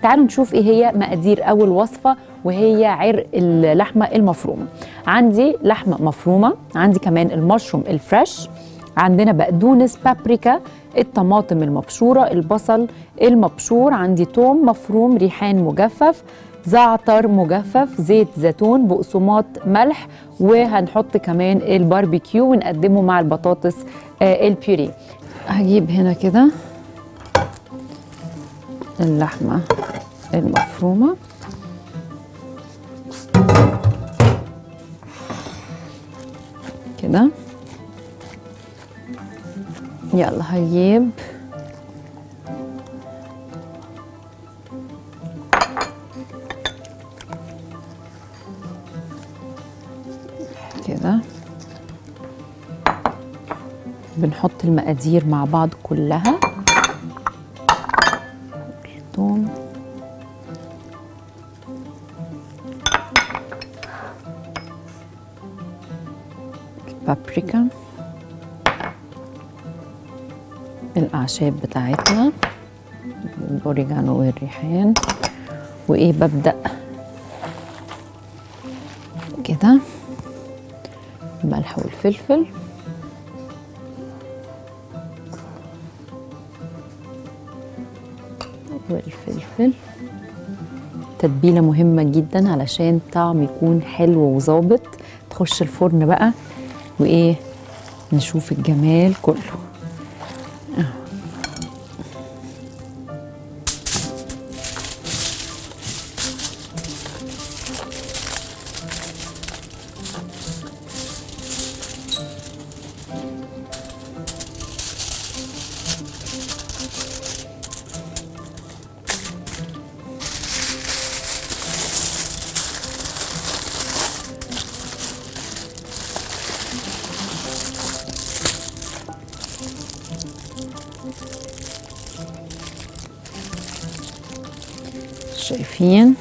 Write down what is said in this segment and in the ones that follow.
تعالوا نشوف ايه هي مقادير اول وصفه وهي عرق اللحمه المفرومه عندي لحمه مفرومه عندي كمان المشروم الفريش عندنا بقدونس بابريكا الطماطم المبشوره البصل المبشور عندي توم مفروم ريحان مجفف زعتر مجفف زيت زيتون بقسماط ملح وهنحط كمان الباربيكيو ونقدمه مع البطاطس آه البيوري هجيب هنا كده اللحمه المفرومه كده يلا هجيب كده بنحط المقادير مع بعض كلها الثوم البابريكا الأعشاب بتاعتنا الأوريجانو والريحان وإيه ببدأ كده الملح والفلفل والفلفل تتبيلة مهمة جدا علشان طعم يكون حلو وظابط تخش الفرن بقى وإيه نشوف الجمال كله شايفين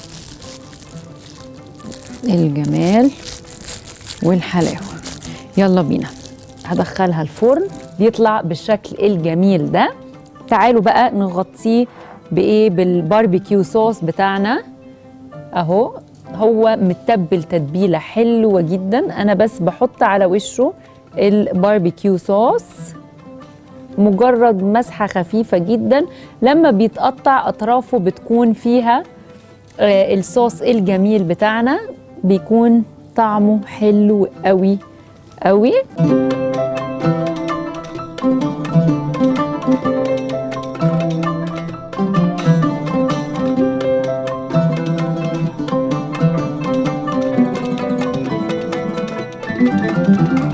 الجمال والحلاوة يلا بينا هدخلها الفرن بيطلع بالشكل الجميل ده تعالوا بقى نغطيه بايه بالباربيكيو صوص بتاعنا اهو هو متبل تتبيله حلوه جدا انا بس بحط على وشه الباربيكيو صوص مجرد مسحه خفيفه جدا لما بيتقطع اطرافه بتكون فيها آه الصوص الجميل بتاعنا بيكون طعمه حلو قوي قوي thank you